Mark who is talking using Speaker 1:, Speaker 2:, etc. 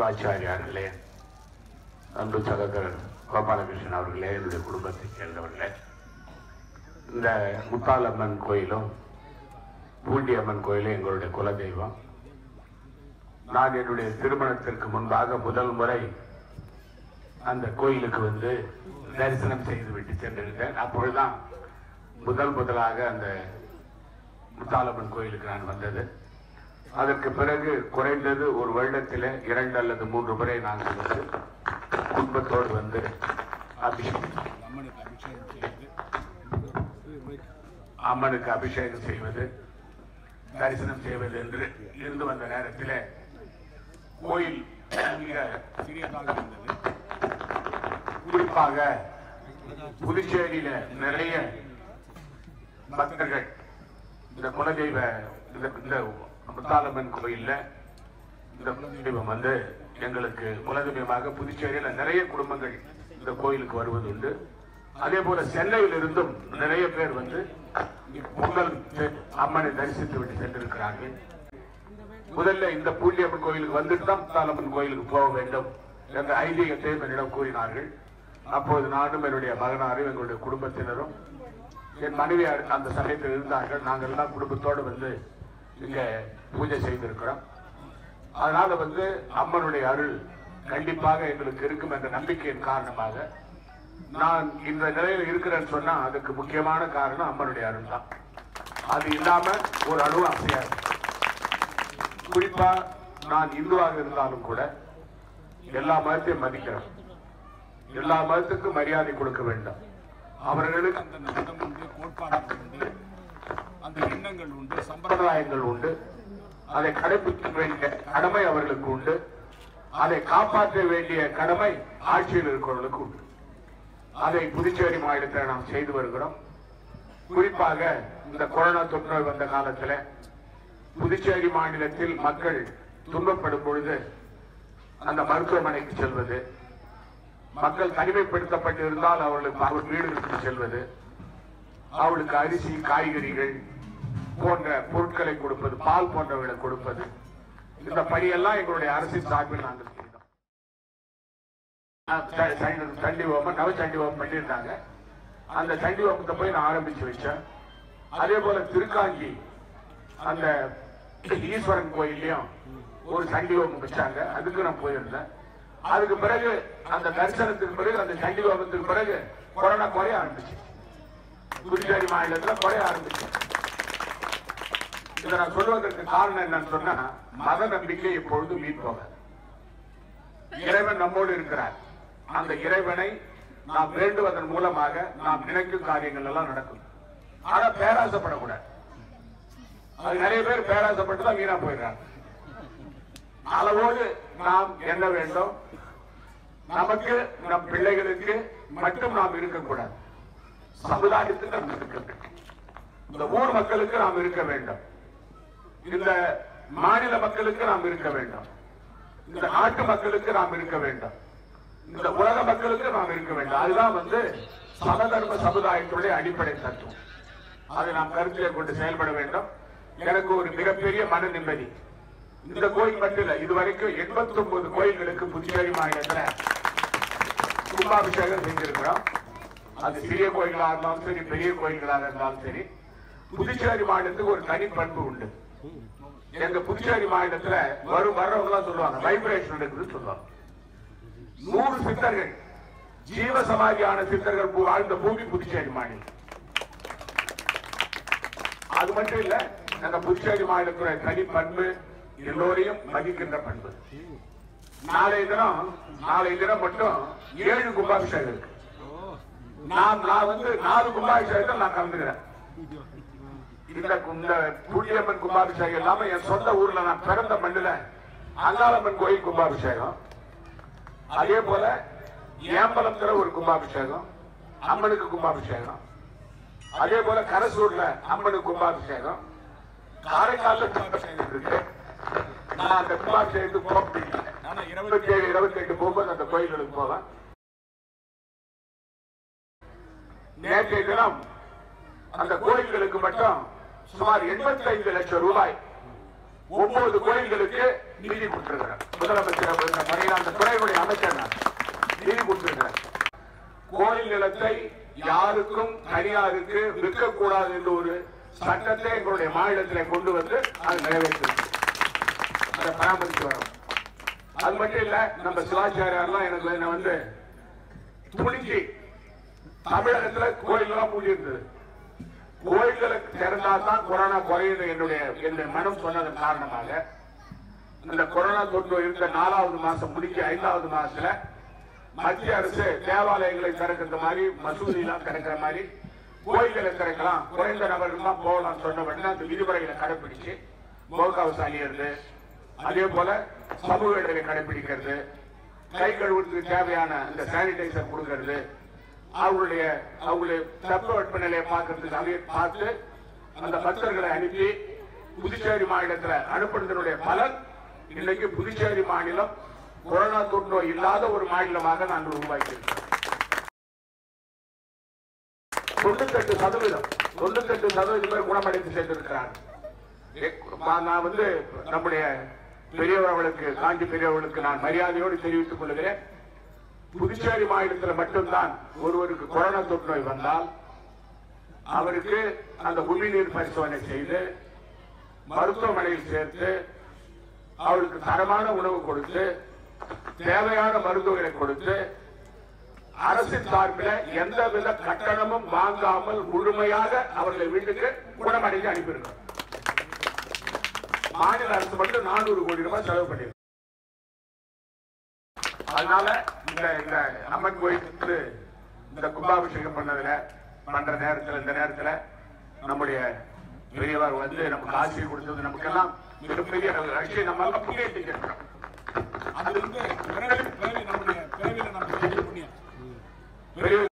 Speaker 1: சிவாச்சாரியார்களே அன்பு சகோதரர் கோபாலகிருஷ்ணன் அவர்களே என்னுடைய குடும்பத்தைச் சேர்ந்தவர்களே இந்த முத்தாலம்மன் கோயிலும் பூண்டி அம்மன் கோயிலும் எங்களுடைய குலதெய்வம் நான் என்னுடைய திருமணத்திற்கு முன்பாக முதல் முறை அந்த கோயிலுக்கு வந்து தரிசனம் செய்து விட்டு சென்றிருந்தேன் அப்பொழுதுதான் முதல் முதலாக அந்த முத்தாலம்மன் கோயிலுக்கு நான் வந்தது அதற்கு பிறகு குறைந்தது ஒரு வருடத்திலே இரண்டு அல்லது மூன்று முறை நாங்கள் வந்து குடும்பத்தோடு வந்து அபிஷேகம்
Speaker 2: அம்மனுக்கு அபிஷேகம் செய்து
Speaker 1: அம்மனுக்கு அபிஷேகம் செய்வது தரிசனம் செய்வது என்று இருந்து வந்த நேரத்திலே கோயில் மிக
Speaker 2: சிறியதாக இருந்தது
Speaker 1: குறிப்பாக புதுச்சேரியில நிறைய பக்தர்கள் இந்த குலதெய்வ இந்த இந்த முத்தாலம்மன் கோயில்ல இந்த குலதெய்வம் வந்து எங்களுக்கு குலதெய்வமாக புதுச்சேரியில நிறைய குடும்பங்கள் இந்த கோயிலுக்கு வருவது உண்டு அதே போல சென்னையில் இருந்தும் நிறைய பேர் வந்து பொங்கல் அம்மனை தரிசித்து விட்டு சென்றிருக்கிறார்கள் முதல்ல இந்த பூண்டியம்மன் கோயிலுக்கு வந்துட்டு தான் முத்தாலம்மன் கோயிலுக்கு போக வேண்டும் என்ற ஐதீகத்தை என்னிடம் கூறினார்கள் அப்போது நானும் என்னுடைய மகனாரும் எங்களுடைய குடும்பத்தினரும் என் மனைவி அந்த சமயத்தில் இருந்தார்கள் நாங்கள் எல்லாம் குடும்பத்தோடு வந்து இங்க பூஜை செய்திருக்கிறோம் அதனால வந்து அம்மனுடைய அருள் கண்டிப்பாக எங்களுக்கு இருக்கும் என்ற நம்பிக்கையின் காரணமாக நான் இந்த நிலையில் இருக்கிறேன்னு சொன்னா அதுக்கு முக்கியமான காரணம் அம்மனுடைய அருள் தான் அது இல்லாம ஒரு அணு அசையாது குறிப்பா நான் இந்துவாக இருந்தாலும் கூட எல்லா மதத்தையும் மதிக்கிறேன் எல்லா மதத்துக்கும் மரியாதை கொடுக்க வேண்டும் அவர்களுக்கு
Speaker 2: அந்த மதம் உண்டு கோட்பாடுகள் உண்டு அந்த எண்ணங்கள் உண்டு சம்பிரதாயம்
Speaker 1: சம்பிரதாயங்கள் உண்டு அதை கடைபிடிக்க வேண்டிய கடமை அவர்களுக்கு உண்டு அதை காப்பாற்ற வேண்டிய கடமை ஆட்சியில் இருக்கிறவர்களுக்கு உண்டு அதை புதுச்சேரி மாநிலத்தில் நாம் செய்து வருகிறோம் குறிப்பாக இந்த கொரோனா தொற்று வந்த காலத்தில் புதுச்சேரி மாநிலத்தில் மக்கள் துன்பப்படும் பொழுது அந்த மருத்துவமனைக்கு செல்வது மக்கள் தனிமைப்படுத்தப்பட்டு இருந்தால் அவர்களுக்கு அவர் வீடுகளுக்கு செல்வது அவளுக்கு அரிசி காய்கறிகள் போன்ற பொருட்களை கொடுப்பது பால் போன்றவைகளை கொடுப்பது இந்த பணியெல்லாம் எங்களுடைய அரசின் சார்பில் நாங்கள் செய்தோம் அஹ் ச- சண்டி- சண்டி ஹோமம் நவ சண்டி ஹோமம் பண்ணியிருந்தாங்க அந்த சண்டி ஹோமத்தை போய் நான் ஆரம்பிச்சு வச்சேன் அதே போல திருக்காஞ்சி அந்த ஈஸ்வரன் கோயிலையும் ஒரு சண்டி ஹோமம் வச்சாங்க அதுக்கு நான் போயிருந்தேன் அதுக்கு பிறகு அந்த தரிசனத்துக்கு பிறகு அந்த சண்டி ஹோமத்துக்கு பிறகு கொரோனா குறைய ஆரம்பிச்சு புதுச்சேரி மாநிலத்துல குறைய ஆரம்பிச்சு இதை நான் சொல்வதற்கு காரணம் என்னன்னு சொன்னா மத நம்பிக்கை எப்பொழுதும் மீட் போக இறைவன் நம்மோடு இருக்கிறார் அந்த இறைவனை நாம் வேண்டுவதன் மூலமாக நாம் நினைக்கும் காரியங்கள் எல்லாம் நடக்கும் ஆனா பேராசைப்படக்கூடாது அது நிறைய பேர் பேராசைப்பட்டு தான் வீணா போயிடுறாங்க அளவோடு நாம் என்ன வேண்டும் நமக்கு நம் பிள்ளைகளுக்கு மட்டும் நாம் இருக்கக்கூடாது சமுதாயத்துக்கு நாம் இருக்க வேண்டும் இந்த ஊர் மக்களுக்கு நாம் இருக்க வேண்டும் இந்த மாநில மக்களுக்கு நாம் இருக்க வேண்டும் இந்த நாட்டு மக்களுக்கு நாம் இருக்க வேண்டும் இந்த உலக மக்களுக்கு நாம் இருக்க வேண்டும் அதுதான் வந்து சமதர்ம சமுதாயத்துடைய அடிப்படை தத்துவம் அதை நாம் கருத்திலே கொண்டு செயல்பட வேண்டும் எனக்கு ஒரு மிகப்பெரிய மன நிம்மதி இந்த கோயில் மட்டும் இல்ல இதுவரைக்கும் எண்பத்தி ஒன்பது கோயில்களுக்கு புதுச்சேரி மாநிலத்துல கும்பாபிஷேகம் செஞ்சிருக்கிறோம் அது சிறிய கோயில்களாக இருந்தாலும் சரி பெரிய கோயில்களாக இருந்தாலும் சரி புதுச்சேரி மாநிலத்துக்கு ஒரு தனி பண்பு உண்டு எங்க புதுச்சேரி மாநிலத்துல வரும் வர்றவங்க எல்லாம் சொல்லுவாங்க வைப்ரேஷன் இருக்குதுன்னு சொல்லுவாங்க நூறு சித்தர்கள் ஜீவ சமாதியான சித்தர்கள் பூ- வாழ்ந்த பூமி புதுச்சேரி மாநிலம் அது மட்டும் இல்ல அந்த புதுச்சேரி மாநிலத்துடைய தனி பண்பு எல்லோரையும் மதிக்கின்ற பண்பு நாளைய தினம் நாளைய தினம் மட்டும் ஏழு கும்பாபிஷேகம் இருக்கு நான் நான் வந்து நாலு கும்பாபிஷேகத்தில் நான் கலந்துக்கிறேன் இந்த இந்த புண்ணியம்மன் கும்பாபிஷேகம் இல்லாம என் சொந்த ஊர்ல நான் பிறந்த மண்ணுல அங்காளம்மன் கோயில் கும்பாபிஷேகம் அதே போல ஏம்பலத்துல ஒரு கும்பாபிஷேகம் அம்மனுக்கு கும்பாபிஷேகம் அதே போல கரசூர்ல அம்மனுக்கு கும்பாபிஷேகம் காரைக்கால்ல கும்பாபிஷேகம் இருக்கு நான் அந்த கும்பாபிஷேகத்துக்கு போக முடியல
Speaker 2: ஆனா இருபத்தி
Speaker 1: இருபத்தி ஏழு இருபத்தி எட்டு போகும்போது அந்த கோயில்களுக்கு போவேன் நேற்றைய தினம் அந்த கோயில்களுக்கு மட்டும் சுமார் 85 லட்சம் ரூபாய் ஒன்பது கோயில்களுக்கு நிதி கொடுத்திருக்கிறார் முதலமைச்சர் இந்த பணியில் அந்த துறையுடைய அமைச்சர் நான் நிதி கொடுத்திருக்கிறார் கோயில் நிலத்தை யாருக்கும் தனியாருக்கு விற்கக்கூடாது என்ற ஒரு சட்டத்தை எங்களுடைய மாநிலத்திலே கொண்டு வந்து அது நிறைவேற்றிருக்கு அதை பராமரித்து வரோம் அது மட்டும் இல்ல நம்ம சிவாச்சாரியார்லாம் எனக்கு என்ன வந்து துணிஞ்சு தமிழகத்துல கோயில்லாம் மூடி இருந்தது கோயில்களுக்கு திறந்தா தான் கொரோனா குறையுது என்னுடைய என்னுடைய மனம் சொன்னதன் காரணமாக இந்த கொரோனா தொற்று இருந்த நாலாவது மாசம் முடிக்க ஐந்தாவது மாசத்துல மத்திய அரசு தேவாலயங்களை திறக்கிற மாதிரி மசூதி எல்லாம் திறக்கிற மாதிரி கோயில்களை திறக்கலாம் குறைந்த நபர்கள் தான் போகலாம் சொன்ன உடனே அந்த விதிமுறைகளை கடைபிடிச்சு முகக்கவசம் அணியிறது அதே போல சமூக இடைவெளி கடைபிடிக்கிறது கை கழுவுறதுக்கு தேவையான இந்த சானிடைசர் கொடுக்கிறது அவங்களுடைய அவங்களுடைய தட்பவெட்ப நிலையை பார்க்கறதுக்கு அங்கே பார்த்து அந்த பக்தர்களை அனுப்பி புதுச்சேரி மாநிலத்தில் அனுப்புனதனுடைய பலன் இன்னைக்கு புதுச்சேரி மாநிலம் கொரோனா தொற்று நோய் இல்லாத ஒரு மாநிலமாக நாங்கள் உருவாக்கியிருக்கிறோம் தொண்ணூத்தெட்டு சதவீதம் தொண்ணூத்தெட்டு சதவீதம் பேர் குணமடைந்து சென்றிருக்கிறார்கள் ஏ- நான் நான் வந்து நம்முடைய பெரியவர்களுக்கு காஞ்சி பெரியவர்களுக்கு நான் மரியாதையோடு தெரிவித்துக் கொள்கிறேன் புதுச்சேரி மாநிலத்தில் மட்டும்தான் ஒருவருக்கு கொரோனா தொற்று நோய் வந்தால் அவருக்கு அந்த உமிழ்நீர் பரிசோதனை செய்து மருத்துவமனையில் சேர்த்து அவருக்கு தரமான உணவு கொடுத்து தேவையான மருந்துகளை கொடுத்து அரசின் சார்பில் எந்தவித கட்டணமும் வாங்காமல் முழுமையாக அவர்களை வீட்டுக்கு குணமடைந்து அனுப்பியிருக்கிறோம் மாநில அரசு மட்டும் நானூறு கோடி ரூபாய் செலவு பண்ணிருக்கு அதனால இந்த இந்த அம்மன் கோயிலுக்கு இந்த கும்பாபிஷேகம் பண்ணதுல பண்ற நேரத்துல இந்த நேரத்துல நம்முடைய பெரியவர் வந்து நமக்கு ஆட்சி கொடுத்தது நமக்கெல்லாம் மிகப்பெரிய விஷயம் நம்ம எல்லாம் புண்ணியத்தை கேட்கிறோம்
Speaker 2: அது வந்து பிறவி பிறவி நம்முடைய பிறவியில நம்ம செஞ்ச புண்ணியம்
Speaker 1: பெரிய